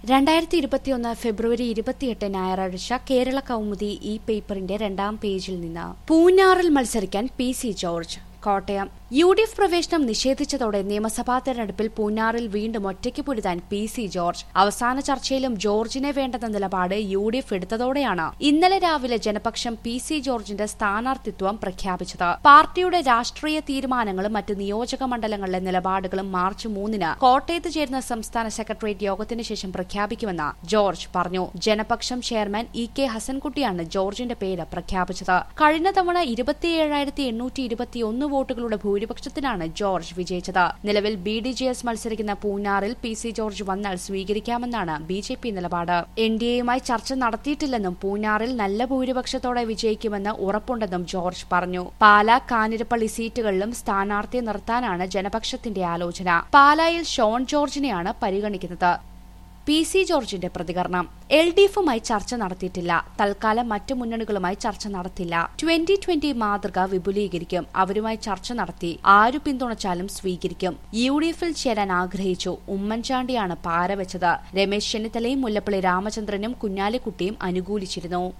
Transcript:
രണ്ടായിരത്തി ഇരുപത്തിയൊന്ന് ഫെബ്രുവരി ഇരുപത്തിയെട്ട് ഞായറാഴ്ച കേരള കൗമുദി ഈ പേപ്പറിന്റെ രണ്ടാം പേജിൽ നിന്ന് പൂഞ്ഞാറിൽ മത്സരിക്കാൻ P C George Kottayam U D F പ്രവേശനം നിഷേധിച്ചതോടെ നിയമസഭാ തെരഞ്ഞെടുപ്പിൽ പൂഞ്ഞാറിൽ വീണ്ടും ഒറ്റയ്ക്ക് പൊരുതാൻ പി സി ജോർജ് അവസാന ചർച്ചയിലും ജോർജിനെ വേണ്ടെന്ന നിലപാട് യു ഡി എഫ് എടുത്തതോടെയാണ് ഇന്നലെ രാവിലെ ജനപക്ഷം പി സി ജോർജിന്റെ സ്ഥാനാർത്ഥിത്വം പ്രഖ്യാപിച്ചത് പാർട്ടിയുടെ രാഷ്ട്രീയ തീരുമാനങ്ങളും മറ്റ് നിയോജക മണ്ഡലങ്ങളിലെ നിലപാടുകളും മാർച്ച് മൂന്നിന് കോട്ടയത്ത് ചേരുന്ന സംസ്ഥാന സെക്രട്ടേറിയറ്റ് യോഗത്തിന് ശേഷം പ്രഖ്യാപിക്കുമെന്ന് ജോർജ് പറഞ്ഞു ജനപക്ഷം ചെയർമാൻ ഇ കെ ഹസൻകുട്ടിയാണ് ജോർജിന്റെ പേര് പ്രഖ്യാപിച്ചത് കഴിഞ്ഞ തവണ ഇരുപത്തിയേഴായിരത്തി എണ്ണൂറ്റി ഇരുപത്തിയൊന്ന് വോട്ടുകളുടെ ഭൂരിപക്ഷത്തിനാണ് ജോർജ് വിജയിച്ചത് നിലവിൽ ബി ഡി ജെ എസ് മത്സരിക്കുന്ന പൂഞ്ഞാറിൽ പി സി ജോർജ് വന്നാൽ സ്വീകരിക്കാമെന്നാണ് ബി ജെ പി നിലപാട് എൻ ഡി എയുമായി ചർച്ച നടത്തിയിട്ടില്ലെന്നും പൂഞ്ഞാറിൽ നല്ല ഭൂരിപക്ഷത്തോടെ വിജയിക്കുമെന്ന് ഉറപ്പുണ്ടെന്നും ജോർജ് പറഞ്ഞു പാലാ കാഞ്ഞിരപ്പള്ളി സീറ്റുകളിലും സ്ഥാനാർത്ഥിയെ നിർത്താനാണ് ജനപക്ഷത്തിന്റെ ആലോചന പാലായിൽ ഷോൺ ജോർജിനെയാണ് പരിഗണിക്കുന്നത് പി സി ജോർജിന്റെ പ്രതികരണം എൽ ഡി എഫുമായി ചർച്ച നടത്തിയിട്ടില്ല തൽക്കാലം മറ്റു മുന്നണികളുമായി ചർച്ച നടത്തില്ല ട്വന്റി ട്വന്റി മാതൃക വിപുലീകരിക്കും അവരുമായി ചർച്ച നടത്തി ആരു പിന്തുണച്ചാലും സ്വീകരിക്കും യു ഡി എഫിൽ ചേരാൻ ആഗ്രഹിച്ചു ഉമ്മൻചാണ്ടിയാണ് പാര വെച്ചത് രമേശ് ചെന്നിത്തലയും മുല്ലപ്പള്ളി രാമചന്ദ്രനും കുഞ്ഞാലിക്കുട്ടിയും അനുകൂലിച്ചിരുന്നു